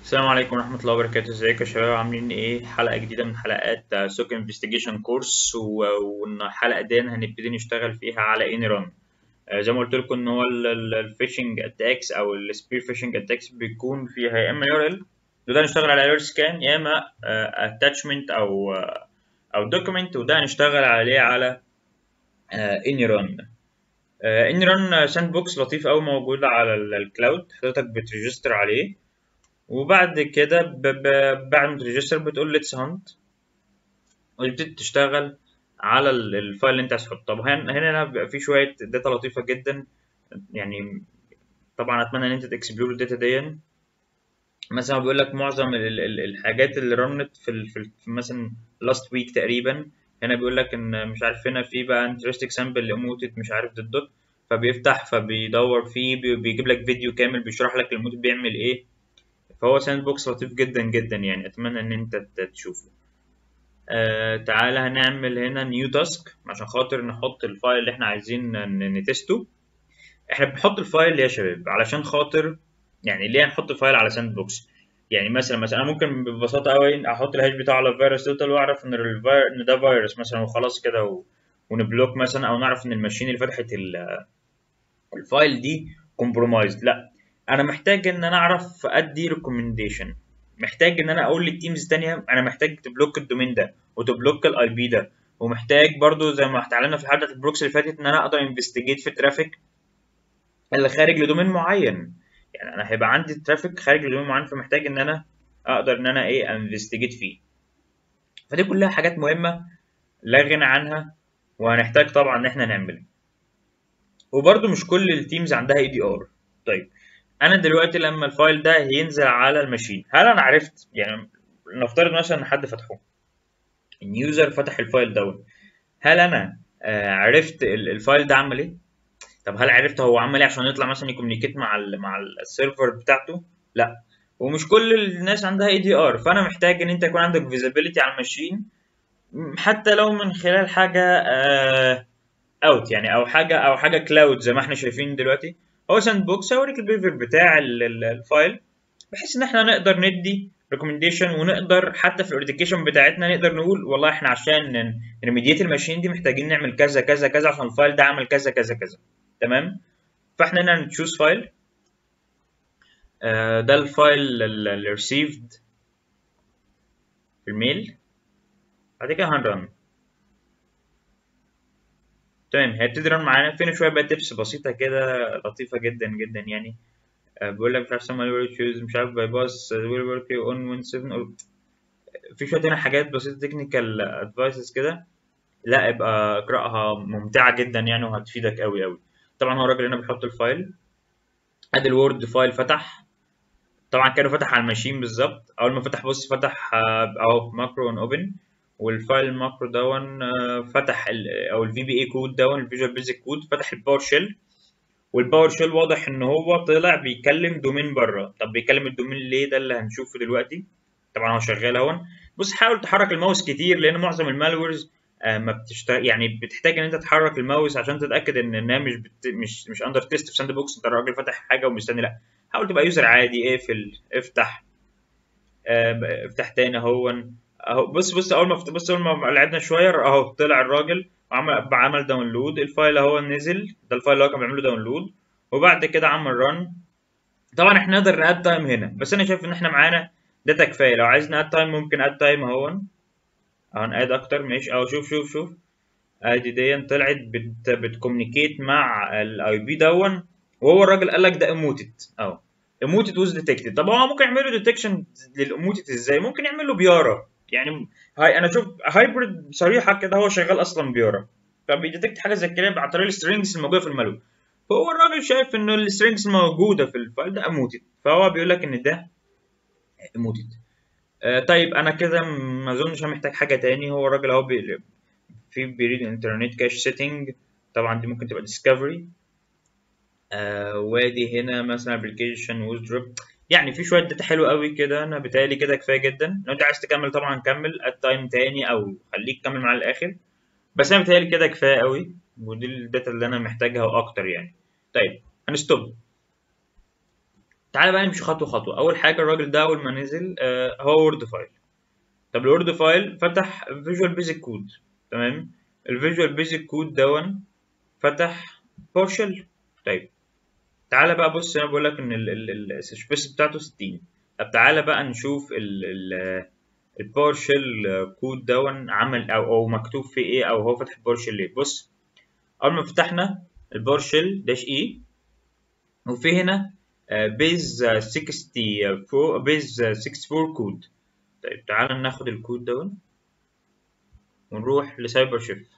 السلام عليكم ورحمة الله وبركاته ازيكم يا شباب عاملين ايه حلقة جديدة من حلقات سوك انفستيجيشن كورس والحلقة دي هنبتدي نشتغل فيها على انيرون زي ما قلت لكم ان هو الفيشنج اتاكس او السبير فيشنج اتاكس بيكون فيها يا اما يو ار ال وده هنشتغل على ايرور سكان يا اما اتاتشمنت او او دوكيمنت وده هنشتغل عليه على انيرون انيرون ساند بوكس لطيف قوي موجود على الكلاود حضرتك بتريجستر عليه وبعد كده ب... ب... بعد ما تريجستر بتقول ليتس هانت وتبتدي تشتغل على الفايل اللي انت عايز تحطه طب هنا هنا بيبقى في شويه داتا لطيفه جدا يعني طبعا اتمنى ان انت تكسبلور الداتا دي مثلا بيقول لك معظم ال... ال... الحاجات اللي رنت في, ال... في, ال... في مثلا لاست ويك تقريبا هنا بيقول لك ان مش عارف هنا في بقى انترستيك سامبل اموتد مش عارف ضد فبيفتح فبيدور فيه بيجيب لك فيديو كامل بيشرح لك الموتد بيعمل ايه فهو ساند بوكس لطيف جدا جدا يعني اتمنى ان انت تشوفه آه تعالى هنعمل هنا نيو تاسك عشان خاطر نحط الفايل اللي احنا عايزين نتستو احنا بنحط الفايل يا شباب علشان خاطر يعني ليه هنحط الفايل على ساند بوكس يعني مثلا مثلا انا ممكن ببساطه قوي احط الهاش بتاعه على الفيروس توتال واعرف ان الفير... ان ده فيروس مثلا وخلاص كده و... ونبلوك مثلا او نعرف ان الماشين اللي فتحت ال... الفايل دي كومبرومايزد لا انا محتاج ان انا اعرف ادي ريكومنديشن محتاج ان انا اقول للتيمز التانية انا محتاج تبلوك الدومين ده وتبلوك الاي بي ده ومحتاج برضو زي ما اتعلمنا في الحلقه البروكس اللي فاتت ان انا اقدر انفستيجيت في الترافيك اللي خارج لدومين معين يعني انا هيبقى عندي ترافيك خارج لدومين معين فمحتاج ان انا اقدر ان انا ايه انفستيجيت فيه فدي كلها حاجات مهمه لا غنى عنها وهنحتاج طبعا ان احنا نعملها وبرضو مش كل التيمز عندها اي دي ار طيب انا دلوقتي لما الفايل ده هينزل على الماشين هل انا عرفت يعني نفترض مثلا ان حد فتحه اليوزر فتح الفايل دوت هل انا آه عرفت الفايل ده عمل ايه طب هل عرفت هو عمل ايه عشان يطلع مثلا يكومينيكيت مع ال مع السيرفر بتاعته لا ومش كل الناس عندها اي دي ار فانا محتاج ان انت يكون عندك فيزيبيليتي على الماشين حتى لو من خلال حاجه اوت آه يعني او حاجه او حاجه كلاود زي ما احنا شايفين دلوقتي هو ساند بوكس هوريك البيفر بتاع الفايل بحيث ان احنا نقدر ندي ريكومنديشن ونقدر حتى في الاوريديكيشن بتاعتنا نقدر نقول والله احنا عشان نريميديت الماشين دي محتاجين نعمل كذا كذا كذا عشان الفايل ده عمل كذا كذا كذا تمام فاحنا هنا نتشوز فايل آه ده الفايل اللي ريسيفد في الميل بعد كده هنرن تمام هيبتدي رن معانا فينا شويه بقى تبس بسيطه كده لطيفه جدا جدا يعني أه بيقول لك مش عارف سما ويل تشوز مش عارف باي باس ويل ورك اون وين 7 في شويه هنا حاجات بسيطه تكنيكال ادفايسز كده لا ابقى اقراها ممتعه جدا يعني وهتفيدك قوي قوي طبعا هو الراجل هنا بيحط الفايل ادي الوورد فايل فتح طبعا كانه فتح على الماشين بالظبط اول ما فتح بص فتح اهو ماكرو اون اوبن والفايل الماكرو دون فتح ال او الفي بي اي كود دون الفيجوال بيزك كود فتح الباور شيل والباور شيل واضح ان هو طلع بيكلم دومين بره طب بيكلم الدومين ليه ده اللي هنشوفه دلوقتي طبعا هو شغال اهون بص حاول تحرك الماوس كتير لان معظم المالورز ما بتشتغل يعني بتحتاج ان انت تحرك الماوس عشان تتاكد ان انها مش بت... مش مش اندر تيست في ساند بوكس انت الراجل فتح حاجه ومستني لا حاول تبقى يوزر عادي اقفل افتح افتح تاني اهون اهو بص بص اول ما بص اول ما لعبنا شويه اهو طلع الراجل وعمل عمل داونلود الفايل اهو نزل ده الفايل اللي هو كان بيعمله داونلود وبعد كده عمل رن طبعا احنا نقدر ناد تايم هنا بس انا شايف ان احنا معانا داتا كفايه لو عايز ناد تايم ممكن اد تايم اهو اهو ناد اكتر ماشي اهو شوف شوف شوف ادي دي طلعت بت بتكومينيكيت مع الاي بي دون وهو الراجل قال لك ده اموتد اهو اموتد وز ديتكتد طب هو ممكن يعمل له ديتكشن للاموتد ازاي ممكن يعمل له بيارا يعني هاي انا شوف هايبرد صريحه كده هو شغال اصلا بيورا فبيديتكت حاجه زي كده عن طريق السترينجز الموجوده في المالو فهو الراجل شايف ان السترينجز الموجوده في الفايل ده اموتد فهو بيقول لك ان ده اموتد آه طيب انا كده ما اظنش انا محتاج حاجه تاني هو الراجل اهو بي في بيريد انترنت كاش سيتنج طبعا دي ممكن تبقى ديسكفري آه وادي هنا مثلا ابلكيشن ويزدروب يعني في شويه داتا حلوه قوي كده انا بتهيألي كده كفايه جدا لو انت عايز تكمل طبعا كمل اد تايم تاني او خليك كمل معاه للاخر بس انا بتهيألي كده كفايه قوي ودي الداتا اللي انا محتاجها واكتر يعني طيب هنستوب تعالى بقى نمشي خطوه خطوه اول حاجه الراجل ده اول ما نزل آه هو وورد فايل طب الوورد فايل فتح فيجوال بيزك كود تمام الفيجوال بيزك كود دون فتح بارشل طيب تعالى بقى بص انا بقول لك ان السبيس بتاعته 60 طب تعالى بقى نشوف البارشل كود دون عمل او او مكتوب فيه ايه او هو فتح بارشل ليه بص اول ما فتحنا البارشل داش اي وفي هنا بيز 64 بيز 64 كود طيب تعالى ناخد الكود دون ونروح لسايبر شيفت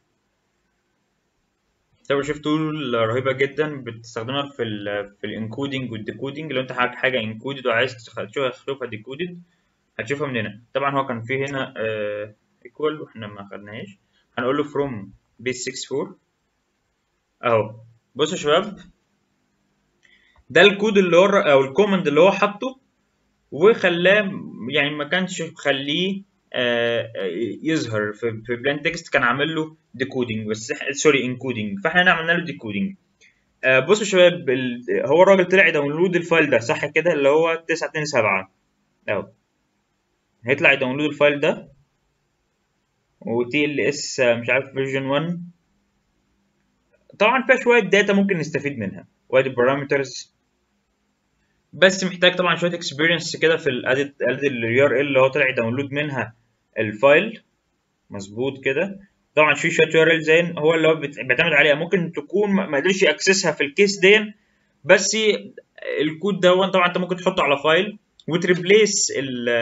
سايبر شيفت تول رهيبة جدا بتستخدمها في ال في الانكودنج والديكودنج لو انت حاجة حاجة انكودد وعايز تشوفها ديكودد هتشوفها من هنا طبعا هو كان فيه هنا ايكوال واحنا ما خدناهاش هنقول له from base 64 اهو بصوا يا شباب ده الكود اللي هو او الكوماند اللي هو حاطه وخلاه يعني ما كانش مخليه آه يظهر في في بلان تكست كان عامل له ديكودنج بس سوري انكودنج فاحنا هنا عملنا له ديكودنج آه بصوا يا شباب ال... هو الراجل طلع يداونلود الفايل ده صح كده اللي هو 927 اهو هيطلع يداونلود الفايل ده وتي ال اس مش عارف فيرجن 1 طبعا فيها شويه داتا ممكن نستفيد منها وادي البارامترز بس محتاج طبعا شويه اكسبيرينس كده في الاديت اديت اليو ار ال اللي هو طلع يداونلود منها الفايل مظبوط كده طبعا في شويه يو ار ال زي هو اللي هو بيعتمد عليها ممكن تكون ما قدرش ياكسسها في الكيس دي بس الكود ده طبعا انت ممكن تحطه على فايل وتريبليس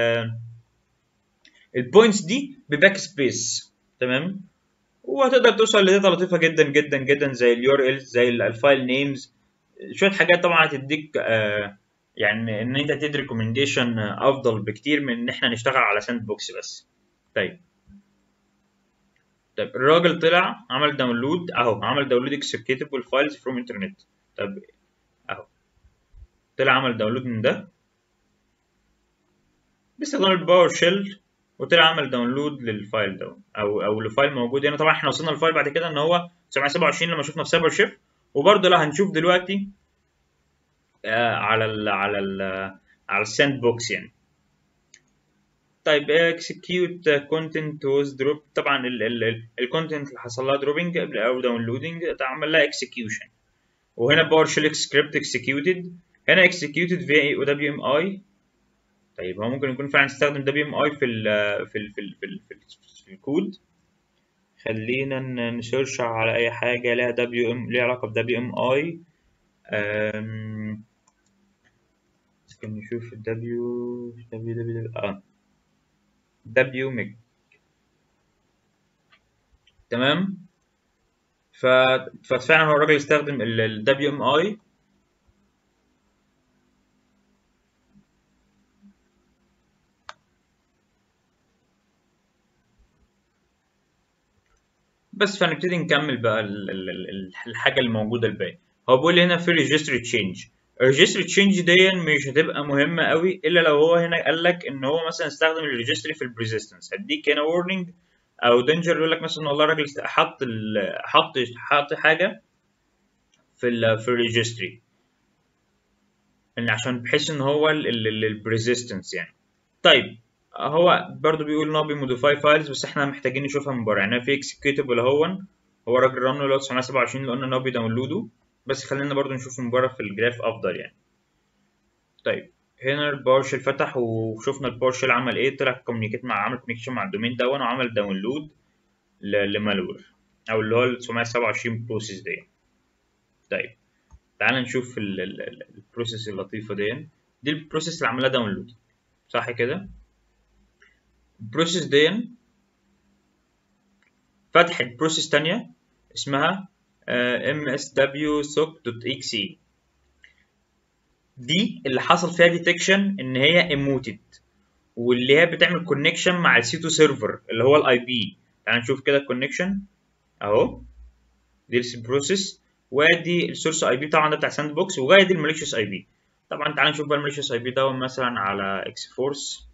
البوينتس دي بباك سبيس تمام وهتقدر توصل لداتا لطيفه جدا جدا جدا زي اليو ار ال زي الفايل نيمز شويه حاجات طبعا هتديك آه يعني ان انت تدي ريكومنديشن افضل بكتير من ان احنا نشتغل على ساند بوكس بس طيب طيب الراجل طلع عمل داونلود اهو عمل داونلود اكسكيوتبل فايلز فروم انترنت طب اهو طلع عمل داونلود من ده باستخدام الباور شيل وطلع عمل داونلود للفايل ده او او لفايل موجود هنا طبعا احنا وصلنا للفايل بعد كده ان هو 727 لما شفنا في سايبر شيفت وبرده لا هنشوف دلوقتي آه على ال على ال على الساند بوكس يعني طيب execute content was drop طبعا الكونتنت اللي حصل لها دروبنج او داونلودنج اتعمل لها execution وهنا باور شيل سكريبت executed هنا executed via WMI طيب هو ممكن يكون فعلا استخدم WMI في ال في ال في ال في, ال في, ال في الكود خلينا نسيرش على اي حاجه لها WM ليها علاقه ب WMI أم... ممكن نشوف ال W W اه W ميج تمام ف... ففعلا هو الراجل استخدم ال WMI بس فهنبتدي نكمل بقى ال ال ال الحاجه اللي موجوده الباقي هو بيقول لي هنا في ريجستري تشينج الريجستري تشينج دي مش هتبقى مهمه قوي الا لو هو هنا قال لك ان هو مثلا استخدم الريجستري في البريزيستنس هديك هنا وورنينج او دينجر يقول لك مثلا والله الراجل حط حط حط حاجه في ال في الريجستري ان عشان بحيث ان هو البريزيستنس يعني طيب هو برضو بيقول ان هو بيموديفاي فايلز بس احنا محتاجين نشوفها من بره يعني في اكسكيوتبل اهون هو راجل رن اللي هو 927 اللي قلنا ان هو بيداونلوده بس خلينا برضو نشوفه من بره في الجراف افضل يعني طيب هنا البارشل فتح وشفنا البارشل عمل ايه طلع كوميونيكيت مع عمل كوميونيكيشن مع الدومين ده وعمل داونلود لمالوير او اللي هو ال 927 بروسيس دي طيب تعال نشوف البروسيس اللطيفه دي دي البروسيس اللي عملها داونلود صح كده البروسيس دي فتحت بروسيس تانية اسمها msw.soc.exe دي اللي حصل فيها ديتكشن ان هي اموتد واللي هي بتعمل كونكشن مع السيتو سيرفر اللي هو الاي بي تعال نشوف كده الكونكشن اهو دي البروسيس وادي السورس اي بي طبعا ده بتاع ساند بوكس وادي الماليشيوس اي بي طبعا تعال نشوف بقى الماليشيوس اي بي ده مثلا على اكس فورس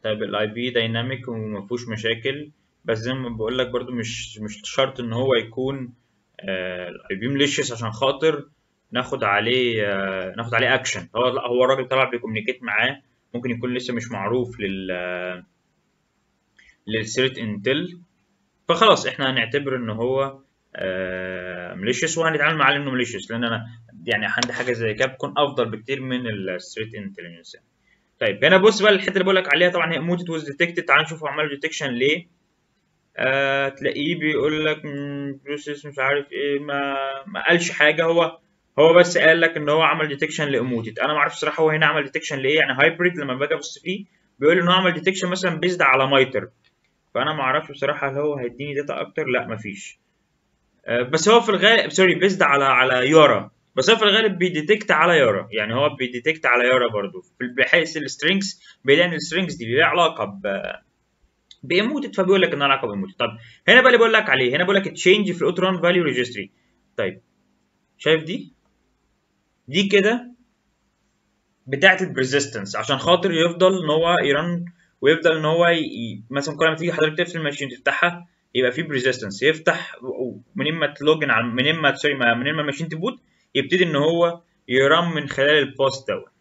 طيب الاي بي دايناميك ومفيهوش مشاكل بس زي ما بقول لك برضو مش مش شرط ان هو يكون الاي بي مليشيس عشان خاطر ناخد عليه آه ناخد عليه اكشن هو لا هو الراجل طبعا بيكومينيكيت معاه ممكن يكون لسه مش معروف لل للثريت انتل فخلاص احنا هنعتبر ان هو مليشيس وهنتعامل معاه انه مليشيس لان انا يعني عندي حاجه زي كده بتكون افضل بكتير من الستريت انتليجنس طيب هنا بص بقى الحته اللي بقول لك عليها طبعا هي موتد وز ديتكتد تعال نشوف هو عمل ديتكشن ليه آه تلاقيه بيقول لك بروسيس مش عارف ايه ما ما قالش حاجه هو هو بس قال لك ان هو عمل ديتكشن لاموتد انا ما اعرفش الصراحه هو هنا عمل ديتكشن لايه يعني هايبريد لما باجي ابص فيه بيقول ان هو عمل ديتكشن مثلا بيزد على مايتر فانا ما اعرفش بصراحه هل هو هيديني داتا اكتر لا مفيش آه بس هو في الغالب سوري بيزد على على يارا بس هو في الغالب بيديتكت على يارا يعني هو بيديتكت على يارا برضو بحيث السترينجز بيلاقي ان السترينجز دي ليها علاقه ب باموتد فبيقول لك انها علاقه باموتد طب هنا بقى اللي بقول لك عليه هنا بقول لك تشينج في الاوتران فاليو ريجستري طيب شايف دي دي كده بتاعه البريزيستنس عشان خاطر يفضل ان هو يرن ويفضل ان هو ي... مثلا كل ما تيجي حضرتك تقفل الماشين تفتحها يبقى في بريزيستنس يفتح من اما تلوجن على من اما سوري من اما الماشين تبوت يبتدي ان هو يرن من خلال البوست دوت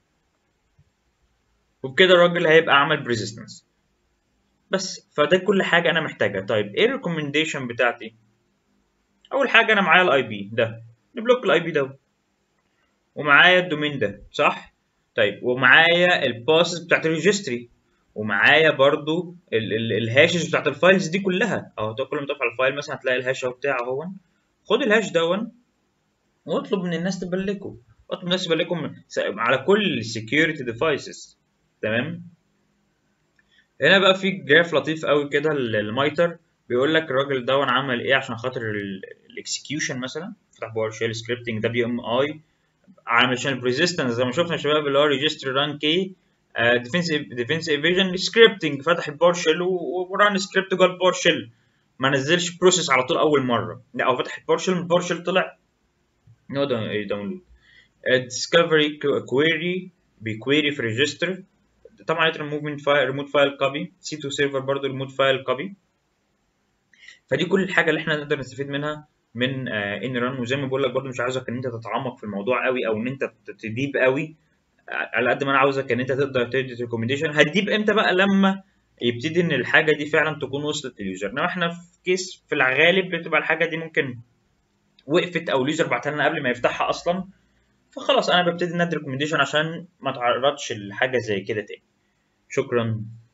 وبكده الراجل هيبقى عمل بريزيستنس بس فده كل حاجه انا محتاجها طيب ايه الريكومنديشن بتاعتي اول حاجه انا معايا الاي بي ده نبلوك الاي بي ده ومعايا الدومين ده صح طيب ومعايا الباسز بتاعت الريجستري ومعايا برضو الهاشز بتاعت الفايلز دي كلها اهو ده كل ما تقف على الفايل مثلا هتلاقي الهاش اهو بتاعه اهو خد الهاش دون واطلب من الناس تبلكه اطلب من الناس تبلكه على كل السكيورتي ديفايسز تمام هنا بقى في جراف لطيف قوي كده للمايتر بيقول لك الراجل ده عمل ايه عشان خاطر الاكسكيوشن مثلا فتح باور شيل سكريبتنج ده بي ام اي علشان الريزيستنس زي ما شفنا يا شباب اللي هو ريجستر ران كي ديفنس ديفنس ايفيجن سكريبتنج فتح الباور شيل وران سكريبت جوه الباور شيل ما نزلش بروسيس على طول اول مره لا هو فتح الباور شيل من الباور شيل طلع نو داونلود ديسكفري كويري بيكويري في ريجستر طبعا ريموفمنت فايل ريموت فايل كوبي سي 2 سيرفر برضه ريموت فايل كوبي فدي كل الحاجه اللي احنا نقدر نستفيد منها من ان ران وزي ما بقول لك برضه مش عاوزك ان انت تتعمق في الموضوع قوي او ان انت تديب قوي على قد ما انا عاوزك ان انت تقدر تدي ريكومنديشن هتديب امتى بقى لما يبتدي ان الحاجه دي فعلا تكون وصلت لليوزر انما احنا في كيس في الغالب بتبقى الحاجه دي ممكن وقفت او اليوزر بعتها لنا قبل ما يفتحها اصلا فخلاص انا ببتدي ندي ريكومنديشن عشان ما اتعرضش لحاجه زي كده تاني شكرا